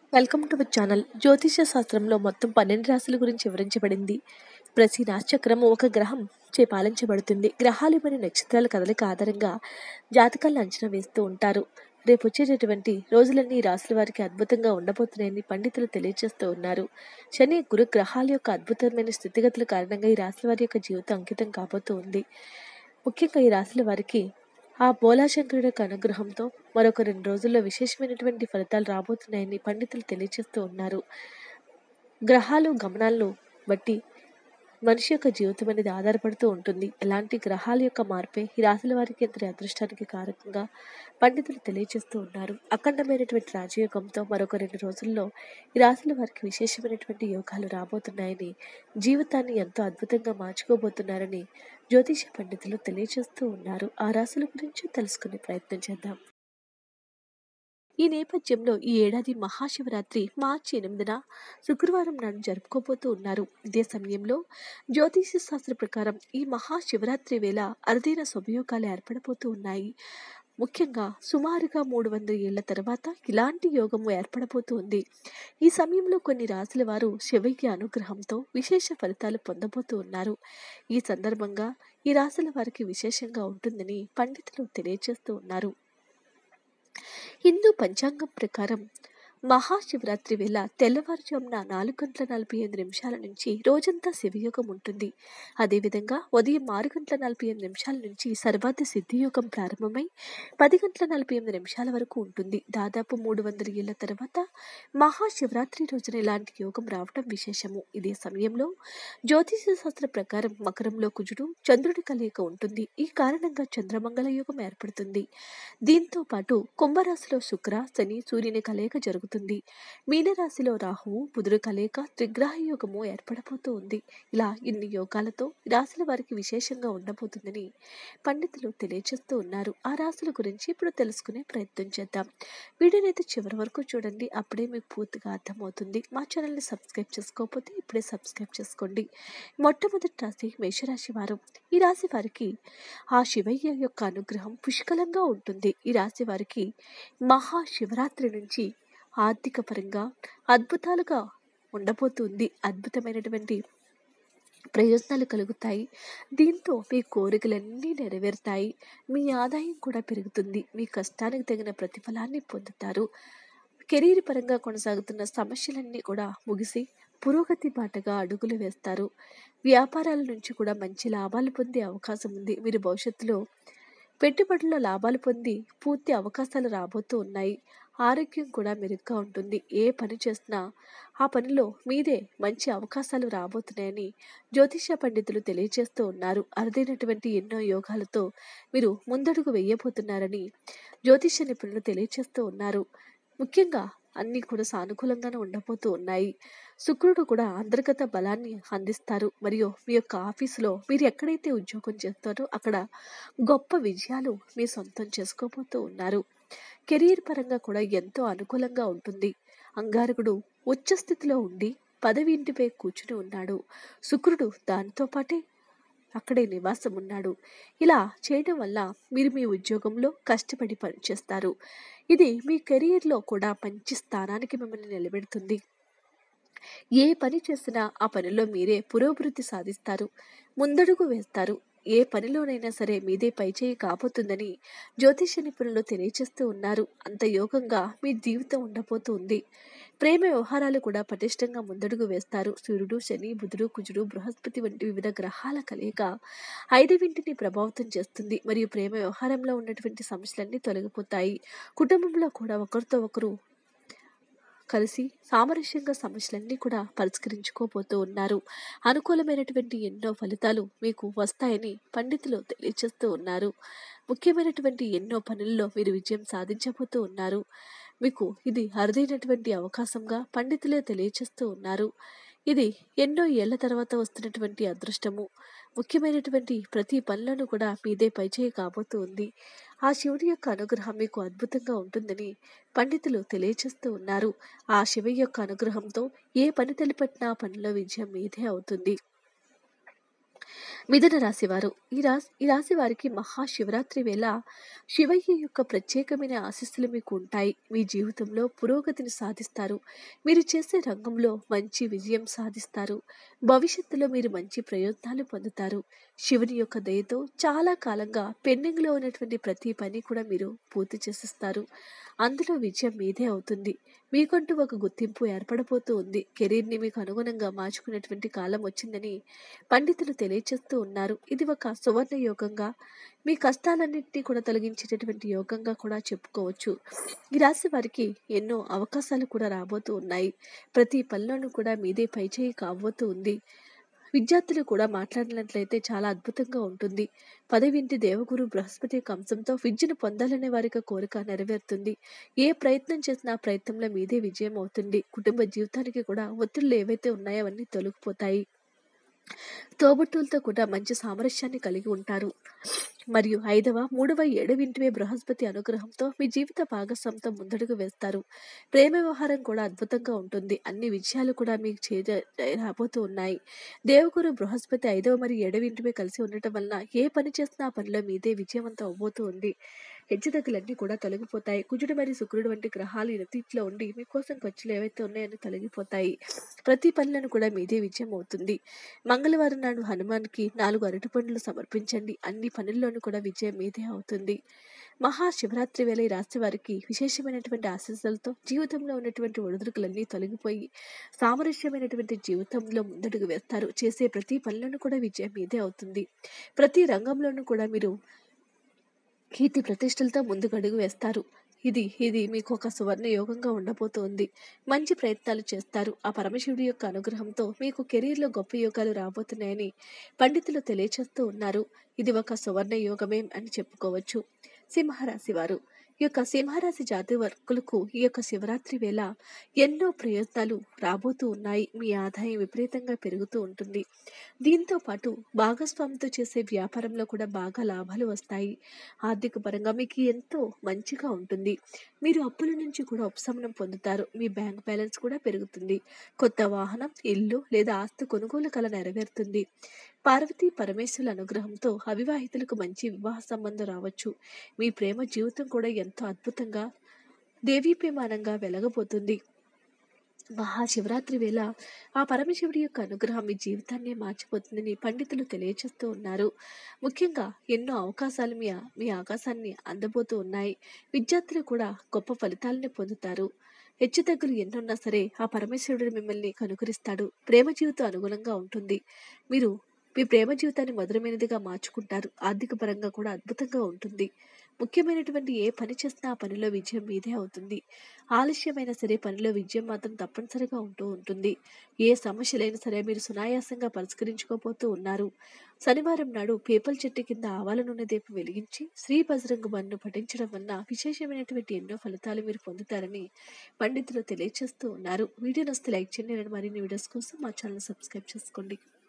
welcome to our channel జ్యోతిష శాస్త్రంలో మొత్తం పన్నెండు రాశుల గురించి వివరించబడింది ప్రతి రాశిచక్రము ఒక గ్రహం చే పాలించబడుతుంది గ్రహాలు మరియు నక్షత్రాల కదలిక ఆధారంగా జాతకాలను అంచనా వేస్తూ ఉంటారు రేపు వచ్చేటటువంటి రోజులన్నీ ఈ రాశుల వారికి అద్భుతంగా ఉండబోతున్నాయని పండితులు తెలియజేస్తూ ఉన్నారు శని గురు గ్రహాల యొక్క అద్భుతమైన స్థితిగతుల కారణంగా ఈ రాశుల వారి యొక్క జీవితం అంకితం కాబోతూ ఉంది ముఖ్యంగా ఈ రాశుల వారికి ఆ బోలాశంకరుడి యొక్క అనుగ్రహంతో మరొక రెండు రోజుల్లో విశేషమైనటువంటి ఫలితాలు రాబోతున్నాయని పండితులు తెలియజేస్తూ ఉన్నారు గ్రహాలు గమనాలను బట్టి మనిషి యొక్క జీవితం అనేది ఆధారపడుతూ ఉంటుంది ఎలాంటి గ్రహాల యొక్క మార్పే ఈ రాశుల వారికి ఎంతటి అదృష్టానికి కారకంగా పండితులు తెలియజేస్తూ ఉన్నారు అఖండమైనటువంటి రాజయోగంతో మరొక రెండు రోజుల్లో ఈ రాశుల వారికి విశేషమైనటువంటి యోగాలు రాబోతున్నాయని జీవితాన్ని ఎంతో అద్భుతంగా మార్చుకోబోతున్నారని జ్యోతిష పండితులు తెలియజేస్తూ ఉన్నారు ఆ రాశుల గురించి తెలుసుకునే ప్రయత్నం చేద్దాం ఈ నేపథ్యంలో ఈ ఏడాది మహాశివరాత్రి మార్చి ఎనిమిదిన శుక్రవారం నాడు జరుపుకోబోతూ ఉన్నారు ఇదే సమయంలో జ్యోతిష శాస్త్ర ప్రకారం ఈ మహాశివరాత్రి వేళ అరుదైన శుభయోగాలు ఏర్పడబోతూ ఉన్నాయి ముఖ్యంగా సుమారుగా మూడు వందల ఏళ్ల తర్వాత ఇలాంటి యోగము ఏర్పడబోతూ ఉంది ఈ సమయంలో కొన్ని రాశుల వారు శివయ్య అనుగ్రహంతో విశేష ఫలితాలు పొందబోతూ ఉన్నారు ఈ సందర్భంగా ఈ రాశుల వారికి విశేషంగా ఉంటుందని పండితులు తెలియజేస్తూ ఉన్నారు హిందూ పంచాంగం ప్రకారం మహాశివరాత్రి వేళ తెల్లవారుజామున నాలుగు గంటల నలభై ఐదు నిమిషాల నుంచి రోజంతా శివయోగం ఉంటుంది అదేవిధంగా ఉదయం ఆరు గంటల నలభై ఎనిమిది నిమిషాల నుంచి సర్వాది సిద్ధియోగం ప్రారంభమై పది గంటల నలభై ఎనిమిది నిమిషాల వరకు ఉంటుంది దాదాపు మూడు వందల ఏళ్ల తర్వాత మహాశివరాత్రి రోజున ఇలాంటి యోగం రావటం విశేషము ఇదే సమయంలో జ్యోతిష శాస్త్ర ప్రకారం మకరంలో కుజుడు చంద్రుడి కలయిక ఉంటుంది ఈ కారణంగా చంద్రమంగళ యోగం ఏర్పడుతుంది దీంతో పాటు కుంభరాశిలో శుక్ర శని సూర్యుని కలయిక జరుగుతుంది మీనరాశిలో రాహువు బుధుడు కలయిక త్రిగ్రహ యోగము ఏర్పడబోతూ ఉంది ఇలా ఇన్ని యోగాలతో ఈ రాశుల వారికి విశేషంగా ఉండబోతుందని పండితులు తెలియజేస్తూ ఉన్నారు ఆ రాశుల గురించి ఇప్పుడు తెలుసుకునే ప్రయత్నం చేద్దాం వీడియోనైతే చివరి వరకు చూడండి అప్పుడే మీకు పూర్తిగా అర్థమవుతుంది మా ఛానల్ని సబ్స్క్రైబ్ చేసుకోకపోతే ఇప్పుడే సబ్స్క్రైబ్ చేసుకోండి మొట్టమొదటి రాశి మేషరాశి వారు ఈ రాశి వారికి ఆ శివయ్య యొక్క అనుగ్రహం పుష్కలంగా ఉంటుంది ఈ రాశి వారికి మహాశివరాత్రి నుంచి ఆర్థిక పరంగా అద్భుతాలుగా ఉండబోతుంది అద్భుతమైనటువంటి ప్రయోజనాలు కలుగుతాయి దీంతో మీ కోరికలన్నీ నెరవేరుతాయి మీ ఆదాయం కూడా పెరుగుతుంది మీ కష్టానికి తగిన ప్రతిఫలాన్ని పొందుతారు కెరీర్ పరంగా కొనసాగుతున్న సమస్యలన్నీ కూడా ముగిసి పురోగతి బాటగా అడుగులు వేస్తారు వ్యాపారాల నుంచి కూడా మంచి లాభాలు పొందే అవకాశం ఉంది మీరు భవిష్యత్తులో పెట్టుబడుల్లో లాభాలు పొంది పూర్తి అవకాశాలు రాబోతూ ఉన్నాయి ఆరోగ్యం కూడా మెరుగ్గా ఉంటుంది ఏ పని చేసినా ఆ పనిలో మీదే మంచి అవకాశాలు రాబోతున్నాయని జ్యోతిష పండితులు తెలియజేస్తూ ఉన్నారు అరుదైనటువంటి ఎన్నో యోగాలతో మీరు ముందడుగు వేయబోతున్నారని జ్యోతిష నిపుణులు తెలియజేస్తూ ఉన్నారు ముఖ్యంగా అన్నీ కూడా సానుకూలంగానే ఉండబోతూ ఉన్నాయి శుక్రుడు కూడా అంతర్గత బలాన్ని అందిస్తారు మరియు మీ యొక్క ఆఫీసులో మీరు ఎక్కడైతే ఉద్యోగం చేస్తారో అక్కడ గొప్ప విజయాలు మీ సొంతం చేసుకోబోతూ ఉన్నారు కెరీర్ పరంగా కూడా ఎంతో అనుకూలంగా ఉంటుంది అంగారకుడు ఉచ్చ స్థితిలో ఉండి పదవి ఇంటిపై కూర్చుని ఉన్నాడు శుక్రుడు దానితో పాటే అక్కడే నివాసం ఉన్నాడు ఇలా చేయడం వల్ల మీరు మీ ఉద్యోగంలో కష్టపడి పనిచేస్తారు ఇది మీ కెరీర్లో కూడా మంచి స్థానానికి మిమ్మల్ని నిలబెడుతుంది ఏ పని చేసినా ఆ పనిలో మీరే పురోభివృద్ధి సాధిస్తారు ముందడుగు వేస్తారు ఏ పనిలోనైనా సరే మీదే పైచేయి కాబోతుందని జ్యోతిష నిపుణులు తెలియజేస్తూ ఉన్నారు అంత యోగంగా మీ జీవితం ఉండబోతుంది ప్రేమ వ్యవహారాలు కూడా పటిష్టంగా ముందడుగు వేస్తారు సూర్యుడు శని బుధుడు కుజుడు బృహస్పతి వంటి వివిధ గ్రహాల కలయిక ఐదవింటిని ప్రభావితం చేస్తుంది మరియు ప్రేమ వ్యవహారంలో ఉన్నటువంటి సమస్యలన్నీ తొలగిపోతాయి కుటుంబంలో కూడా ఒకరితో ఒకరు కలిసి సామరస్యంగా సమస్యలన్నీ కూడా పరిష్కరించుకోబోతూ ఉన్నారు అనుకూలమైనటువంటి ఎన్నో ఫలితాలు మీకు వస్తాయని పండితులు తెలియజేస్తూ ఉన్నారు ముఖ్యమైనటువంటి ఎన్నో పనుల్లో మీరు విజయం సాధించబోతూ ఉన్నారు మీకు ఇది అరుదైనటువంటి అవకాశంగా పండితులే తెలియజేస్తూ ఉన్నారు ఇది ఎన్నో ఏళ్ల తర్వాత వస్తున్నటువంటి అదృష్టము ముఖ్యమైనటువంటి ప్రతి పనులను కూడా మీదే పైచేయి కాబోతూ ఉంది ఆ శివుడి యొక్క అనుగ్రహం మీకు అద్భుతంగా ఉంటుందని పండితులు తెలియజేస్తూ ఉన్నారు ఆ శివ యొక్క అనుగ్రహంతో ఏ పని తలపెట్టినా ఆ పనిలో విజయం మీదే అవుతుంది మిథున రాశి వారు ఈ రాశి ఈ రాశి వారికి మహాశివరాత్రి వేళ శివయ్య యొక్క ప్రత్యేకమైన ఆశీస్సులు మీకు ఉంటాయి మీ జీవితంలో పురోగతిని సాధిస్తారు మీరు చేసే రంగంలో మంచి విజయం సాధిస్తారు భవిష్యత్తులో మీరు మంచి ప్రయోజనాలు పొందుతారు శివుని యొక్క దయతో చాలా కాలంగా పెండింగ్లో ఉన్నటువంటి ప్రతి పని కూడా మీరు పూర్తి చేసిస్తారు అందులో విజయం మీదే అవుతుంది మీకంటూ ఒక గుర్తింపు ఏర్పడబోతూ ఉంది కెరీర్ని మీకు అనుగుణంగా మార్చుకునేటువంటి కాలం వచ్చిందని పండితులు తెలియచేస్తూ ఉన్నారు ఇది ఒక సువర్ణ యోగంగా మీ కష్టాలన్నింటినీ కూడా తొలగించేటటువంటి యోగంగా కూడా చెప్పుకోవచ్చు ఈ రాశి వారికి ఎన్నో అవకాశాలు కూడా రాబోతూ ఉన్నాయి ప్రతి పనిలోనూ కూడా మీదే పైచేయి కాబోతూ ఉంది విద్యార్థులు కూడా మాట్లాడినట్లయితే చాలా అద్భుతంగా ఉంటుంది పదవింటి దేవగురు బృహస్పతి యొక్క అంశంతో విద్యను పొందాలనే వారికి కోరిక నెరవేరుతుంది ఏ ప్రయత్నం చేసినా ఆ ప్రయత్నంలో మీదే విజయం అవుతుంది కుటుంబ జీవితానికి కూడా ఒత్తిళ్లు ఏవైతే ఉన్నాయో అవన్నీ తొలగిపోతాయి తోబుట్టువులతో కూడా మంచి సామరస్యాన్ని కలిగి ఉంటారు మరియు ఐదవ మూడవ ఏడవ ఇంటివే బృహస్పతి అనుగ్రహంతో మీ జీవిత భాగస్వామితో ముందడుగు వేస్తారు ప్రేమ వ్యవహారం కూడా అద్భుతంగా ఉంటుంది అన్ని విజయాలు కూడా మీకు చేర రాబోతూ ఉన్నాయి దేవగురు బృహస్పతి ఐదవ మరియు ఏడవ ఇంటివే కలిసి ఉండటం వలన ఏ పని చేసినా ఆ పనిలో మీదే విజయవంతం అవబోతూ ఉంది హెచ్చుతగ్గులన్నీ కూడా తొలగిపోతాయి కుజుడు మరియు శుక్రుడు వంటి గ్రహాలు ఇనతీట్లో ఉండి మీకోసం ఖర్చులు ఏవైతే ఉన్నాయో తొలగిపోతాయి ప్రతి పనులను కూడా మీదే విజయం అవుతుంది మంగళవారం నాడు హనుమాన్కి నాలుగు అరటిపండ్లు సమర్పించండి అన్ని పనుల్లోనూ కూడా విజయం మీదే అవుతుంది మహాశివరాత్రి వేళ ఈ రాశి వారికి విశేషమైనటువంటి ఆశీస్సులతో జీవితంలో ఉన్నటువంటి ఒడిదుడుకులన్నీ తొలగిపోయి సామరస్యమైనటువంటి జీవితంలో ముందడుగు వేస్తారు చేసే ప్రతి పనులను కూడా విజయం మీదే అవుతుంది ప్రతి రంగంలోనూ కూడా మీరు కీర్తి ప్రతిష్టలతో ముందుకు అడుగు వేస్తారు ఇది ఇది మీకు ఒక సువర్ణ యోగంగా ఉండబోతోంది మంచి ప్రయత్నాలు చేస్తారు ఆ పరమశివుడి యొక్క అనుగ్రహంతో మీకు కెరీర్లో గొప్ప యోగాలు రాబోతున్నాయని పండితులు తెలియచేస్తూ ఉన్నారు ఇది ఒక సువర్ణ యోగమే అని చెప్పుకోవచ్చు సింహరాశి వారు ఈ యొక్క సింహరాశి జాతి వర్కులకు ఈ యొక్క శివరాత్రి వేళ ఎన్నో ప్రయత్నాలు రాబోతూ ఉన్నాయి మీ ఆదాయం విపరీతంగా పెరుగుతూ ఉంటుంది దీంతో పాటు భాగస్వామితో చేసే వ్యాపారంలో కూడా బాగా లాభాలు వస్తాయి ఆర్థిక పరంగా మీకు ఎంతో మంచిగా ఉంటుంది మీరు అప్పుల నుంచి కూడా ఉపశమనం పొందుతారు మీ బ్యాంక్ బ్యాలెన్స్ కూడా పెరుగుతుంది కొత్త వాహనం ఇల్లు లేదా ఆస్తి కొనుగోలు కల నెరవేరుతుంది పార్వతీ పరమేశ్వరుల అనుగ్రహంతో అవివాహితులకు మంచి వివాహ సంబంధం రావచ్చు మీ ప్రేమ జీవితం కూడా ఎంతో అద్భుతంగా దేవీప్యమానంగా వెలగబోతుంది మహాశివరాత్రి వేళ ఆ పరమశివుడి యొక్క అనుగ్రహం మీ జీవితాన్ని మార్చిపోతుందని పండితులు తెలియచేస్తూ ఉన్నారు ముఖ్యంగా ఎన్నో అవకాశాలు మీ మీ ఆకాశాన్ని అందబోతూ ఉన్నాయి విద్యార్థులు కూడా గొప్ప ఫలితాలను పొందుతారు హెచ్చుతగ్గులు ఎన్నున్నా సరే ఆ పరమేశ్వరుడు మిమ్మల్ని కనుకరిస్తాడు ప్రేమ జీవితం అనుగుణంగా ఉంటుంది మీరు మీ ప్రేమ జీవితాన్ని మధురమైనదిగా మార్చుకుంటారు ఆర్థిక పరంగా కూడా అద్భుతంగా ఉంటుంది ముఖ్యమైనటువంటి ఏ పని చేసినా ఆ పనిలో విజయం మీదే అవుతుంది ఆలస్యమైన సరే పనిలో విజయం మాత్రం తప్పనిసరిగా ఉంటూ ఉంటుంది ఏ సమస్యలైనా సరే మీరు సునాయాసంగా పరిష్కరించుకోబోతూ ఉన్నారు శనివారం నాడు పేపల్ చెట్టు కింద ఆవాల నూనె దీపం వెలిగించి శ్రీ బజరంగ బన్ను పఠించడం వల్ల విశేషమైనటువంటి ఎన్నో ఫలితాలు మీరు పొందుతారని పండితులు తెలియజేస్తూ ఉన్నారు వీడియో నస్తే లైక్ చేయండి మరిన్ని వీడియోస్ కోసం మా ఛానల్ సబ్స్క్రైబ్ చేసుకోండి